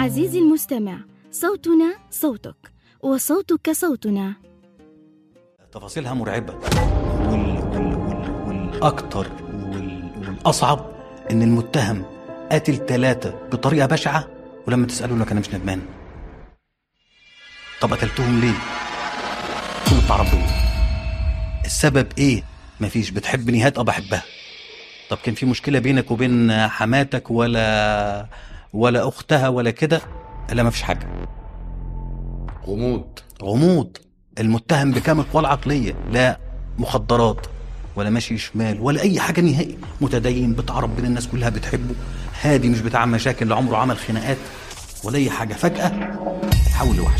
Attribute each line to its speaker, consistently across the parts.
Speaker 1: عزيزي المستمع صوتنا صوتك وصوتك صوتنا
Speaker 2: تفاصيلها مرعبة وال... وال... وال... والأكتر وال... والأصعب إن المتهم قاتل ثلاثة بطريقة بشعة ولما تسأله يقول لك أنا مش ندمان طب قتلتهم ليه؟ كله بتاع ربنا السبب إيه؟ مفيش بتحب نهاد أه بحبها طب كان في مشكلة بينك وبين حماتك ولا ولا أختها ولا كده لا مفيش حاجة
Speaker 3: غموض
Speaker 2: غموض المتهم بكامل قوى العقلية لا مخدرات ولا ماشي شمال ولا أي حاجة نهائي متدين بتاع ربنا الناس كلها بتحبه هادي مش بتاع مشاكل لا عمره عمل خناقات ولا أي حاجة فجأة تحول لوحش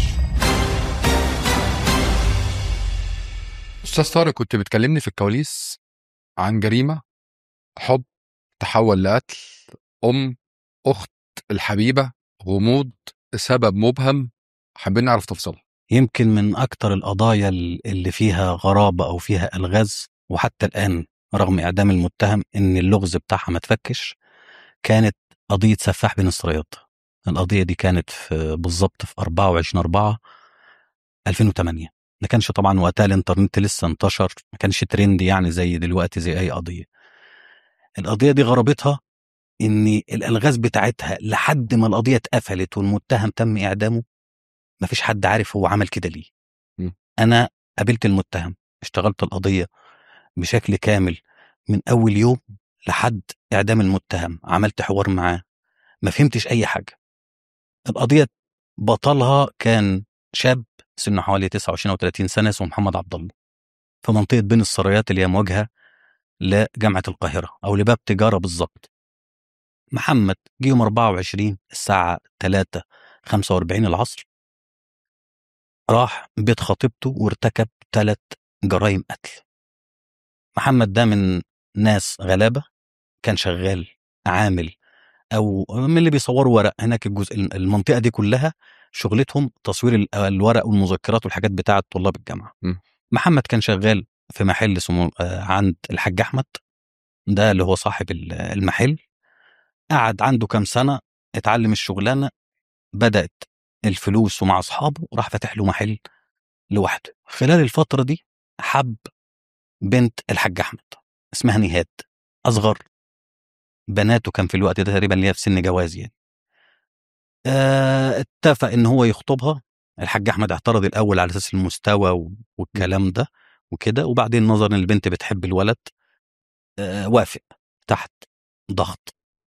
Speaker 3: استاذ طارق كنت بتكلمني في الكواليس عن جريمه حب تحول لقتل ام اخت الحبيبه غموض سبب مبهم حابين نعرف تفاصيلها
Speaker 2: يمكن من أكتر القضايا اللي فيها غرابة أو فيها ألغاز وحتى الآن رغم إعدام المتهم إن اللغز بتاعها ما تفكش كانت قضية سفاح بين السرايات القضية دي كانت في بالظبط في 24 4 2008 ما كانش طبعا وقتها الانترنت لسه انتشر ما كانش ترند يعني زي دلوقتي زي أي قضية القضية دي غرابتها إن الألغاز بتاعتها لحد ما القضية اتقفلت والمتهم تم إعدامه مفيش حد عارف هو عمل كده ليه
Speaker 3: م.
Speaker 2: انا قابلت المتهم اشتغلت القضيه بشكل كامل من اول يوم لحد اعدام المتهم عملت حوار معاه ما فهمتش اي حاجه القضيه بطلها كان شاب سنه حوالي 29 او 30 سنه اسمه محمد عبد الله في منطقه بين السرايات اللي هي مواجهه لجامعه القاهره او لباب تجاره بالظبط محمد جه يوم 24 الساعه 3 45 العصر راح بيت خطيبته وارتكب ثلاث جرائم قتل محمد ده من ناس غلابة كان شغال عامل أو من اللي بيصوروا ورق هناك الجزء المنطقة دي كلها شغلتهم تصوير ال- الورق والمذكرات والحاجات بتاعة طلاب الجامعة
Speaker 3: م.
Speaker 2: محمد كان شغال في محل اسمه آه، عند الحاج أحمد ده اللي هو صاحب ال- المحل قعد عنده كام سنة اتعلم الشغلانة بدأت الفلوس ومع أصحابه راح فاتح له محل لوحده خلال الفترة دي حب بنت الحاج أحمد اسمها نهاد أصغر بناته كان في الوقت ده تقريبا اللي هي في سن جواز يعني آه اتفق ان هو يخطبها الحاج احمد اعترض الاول على اساس المستوى و- والكلام ده وكده وبعدين نظرا ان البنت بتحب الولد آه وافق تحت ضغط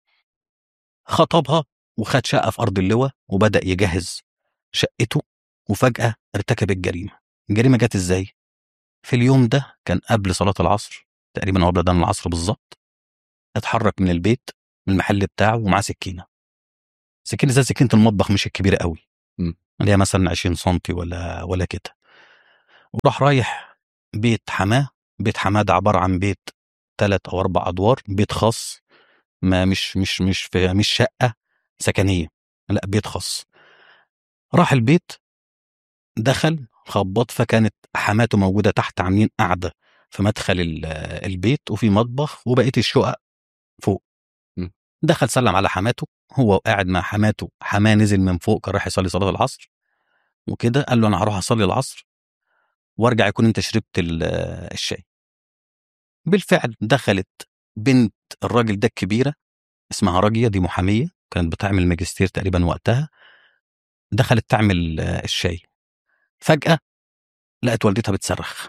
Speaker 2: خطبها وخد شقه في ارض اللواء وبدا يجهز شقته وفجاه ارتكب الجريمه الجريمه جت ازاي في اليوم ده كان قبل صلاه العصر تقريبا او قبل اذان العصر بالظبط اتحرك من البيت من المحل بتاعه ومعاه سكينه سكينه زي سكينه المطبخ مش الكبيره قوي
Speaker 3: م.
Speaker 2: اللي هي مثلا 20 سم ولا ولا كده وراح رايح بيت حماه بيت حماه ده عباره عن بيت ثلاث او اربع ادوار بيت خاص ما مش مش مش في مش شقه سكنيه لا بيت خاص راح البيت دخل خبط فكانت حماته موجوده تحت عاملين قاعده في مدخل ال- البيت وفي مطبخ وبقيه الشقق فوق
Speaker 3: م.
Speaker 2: دخل سلم على حماته هو قاعد مع حماته حماه نزل من فوق كان رايح يصلي صلاه العصر وكده قال له انا هروح اصلي العصر وارجع يكون انت شربت ال- الشاي بالفعل دخلت بنت الراجل ده الكبيره اسمها راجيه دي محاميه كانت بتعمل ماجستير تقريبا وقتها دخلت تعمل آه، الشاي فجاه لقت والدتها بتصرخ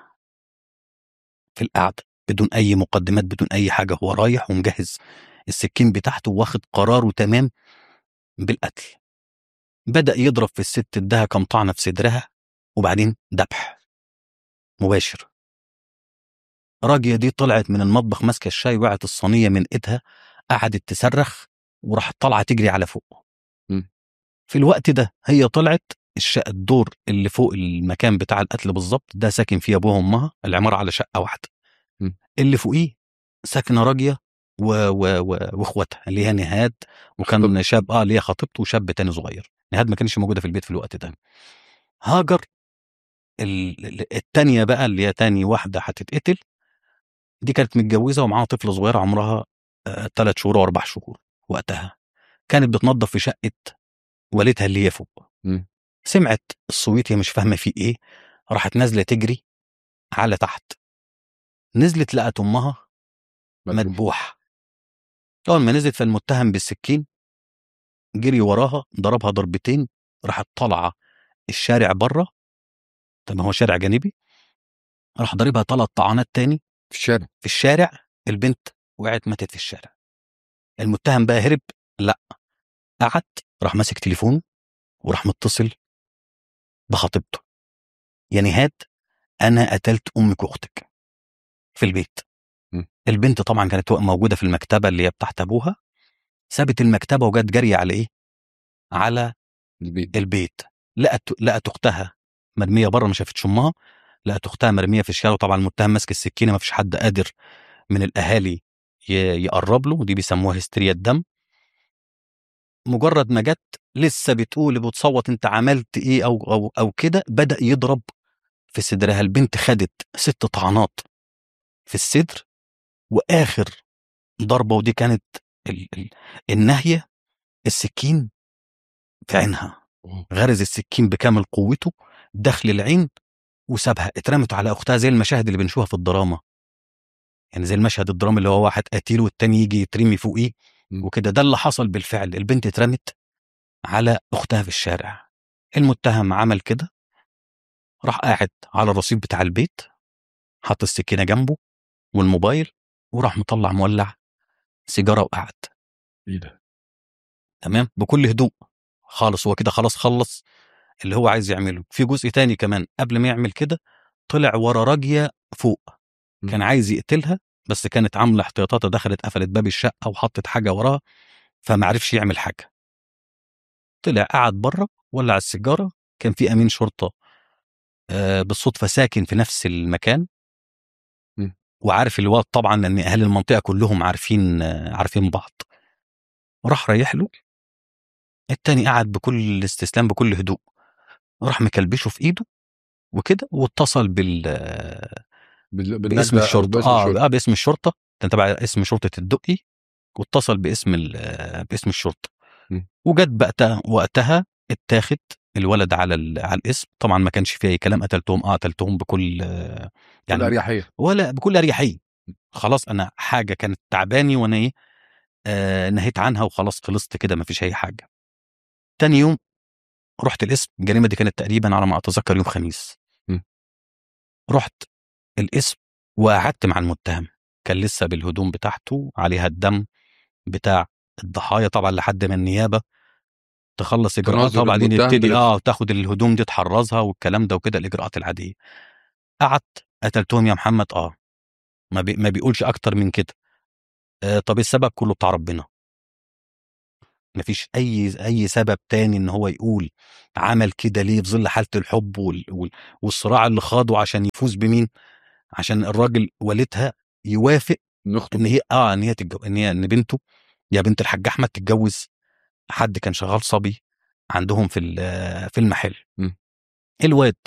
Speaker 2: في القعده بدون اي مقدمات بدون اي حاجه هو رايح ومجهز السكين بتاعته واخد قراره تمام بالقتل بدا يضرب في الست اداها كم طعنه في صدرها وبعدين ذبح مباشر راجية دي طلعت من المطبخ ماسكه الشاي وقعت الصينيه من ايدها قعدت تصرخ وراحت طالعه تجري على فوق
Speaker 3: م.
Speaker 2: في الوقت ده هي طلعت الشقه الدور اللي فوق المكان بتاع القتل بالظبط ده ساكن فيه ابوها وامها العماره على شقه واحده
Speaker 3: م.
Speaker 2: اللي فوقيه ساكنه راجيه و... و... و... واخواتها اللي هي نهاد وكان شاب اه اللي هي خطيبته وشاب تاني صغير نهاد ما كانش موجوده في البيت في الوقت ده هاجر ال- ال- التانية بقى اللي هي تاني واحدة هتتقتل دي كانت متجوزة ومعاها طفلة صغيرة عمرها ثلاث شهور وأربع شهور وقتها كانت بتنظف في شقة والدها اللي هي فوق
Speaker 3: مم.
Speaker 2: سمعت الصويت هي مش فاهمه في ايه راحت نازله تجري على تحت نزلت لقت امها
Speaker 3: مذبوح.
Speaker 2: مذبوح اول ما نزلت فالمتهم بالسكين جري وراها ضربها ضربتين راحت طالعه الشارع بره طب ما هو شارع جانبي راح ضاربها ثلاث طعنات تاني
Speaker 3: في الشارع
Speaker 2: في الشارع البنت وقعت ماتت في الشارع المتهم بقى هرب لا قعد راح ماسك تليفونه وراح متصل بخطيبته يا نهاد انا قتلت امك واختك في البيت
Speaker 3: م.
Speaker 2: البنت طبعا كانت موجوده في المكتبه اللي هي بتاعت ابوها سابت المكتبه وجت جاريه على ايه على
Speaker 3: البيت
Speaker 2: البيت لقت لقت اختها مرميه بره ما شافتش امها لقت اختها مرميه في الشارع وطبعا المتهم ماسك السكينه ما فيش حد قادر من الاهالي ي- يقرب له ودي بيسموها هستيريا الدم مجرد ما جت لسه بتقول بتصوت انت عملت ايه او او او كده بدا يضرب في صدرها البنت خدت ست طعنات في الصدر واخر ضربه ودي كانت ال ال النهيه السكين في عينها
Speaker 3: أوه.
Speaker 2: غرز السكين بكامل قوته دخل العين وسابها اترمت على اختها زي المشاهد اللي بنشوفها في الدراما يعني زي المشهد الدرامي اللي هو واحد قتيل والتاني يجي يترمي فوقيه
Speaker 3: م.
Speaker 2: وكده ده اللي حصل بالفعل البنت اترمت على اختها في الشارع المتهم عمل كده راح قاعد على الرصيف بتاع البيت حط السكينه جنبه والموبايل وراح مطلع مولع سيجاره وقعد
Speaker 3: ايه ده
Speaker 2: تمام بكل هدوء خالص هو كده خلاص خلص اللي هو عايز يعمله في جزء تاني كمان قبل ما يعمل كده طلع ورا راجيه فوق
Speaker 3: م.
Speaker 2: كان عايز يقتلها بس كانت عامله احتياطاتها دخلت قفلت باب الشقه وحطت حاجه وراها فما عرفش يعمل حاجه طلع قعد بره ولع السيجاره كان في امين شرطه آه، بالصدفه ساكن في نفس المكان
Speaker 3: م.
Speaker 2: وعارف الواد طبعا لان اهل المنطقه كلهم عارفين آه، عارفين بعض راح رايح له التاني قعد بكل استسلام بكل هدوء راح مكلبشه في ايده وكده واتصل بال آه،
Speaker 3: بال-
Speaker 2: باسم
Speaker 3: بالنجدة أو
Speaker 2: الشرطه
Speaker 3: باسم
Speaker 2: اه
Speaker 3: الشرطة.
Speaker 2: اه باسم الشرطه كان تبع اسم شرطه الدقي واتصل باسم ال- آه، باسم الشرطه
Speaker 3: م.
Speaker 2: وجت بقى وقتها اتاخد الولد على ال- على الاسم طبعا ما كانش فيه اي كلام قتلتهم اه قتلتهم بكل آه،
Speaker 3: يعني الاريحيه
Speaker 2: ولا بكل اريحيه خلاص انا حاجه كانت تعباني وانا ايه آه نهيت عنها وخلاص خلصت كده ما فيش اي حاجه تاني يوم رحت الاسم الجريمه دي كانت تقريبا على ما اتذكر يوم خميس
Speaker 3: م.
Speaker 2: رحت الاسم وقعدت مع المتهم كان لسه بالهدوم بتاعته عليها الدم بتاع الضحايا طبعا لحد ما النيابه تخلص اجراءاتها
Speaker 3: تناظر
Speaker 2: وبعدين
Speaker 3: المتهم
Speaker 2: يبتدي
Speaker 3: بالاسم.
Speaker 2: اه تاخد الهدوم دي تحرزها والكلام ده وكده الاجراءات العاديه قعدت قتلتهم يا محمد اه ما, بي ما بيقولش اكتر من كده آه طب السبب كله بتاع ربنا مفيش اي اي سبب تاني ان هو يقول عمل كده ليه في ظل حاله الحب وال وال والصراع اللي خاضه عشان يفوز بمين عشان الراجل والدها يوافق
Speaker 3: نخطب
Speaker 2: ان هي اه ان هي تتجو... ان هي ان بنته يا بنت الحاج احمد تتجوز حد كان شغال صبي عندهم في ال- في المحل
Speaker 3: م.
Speaker 2: الواد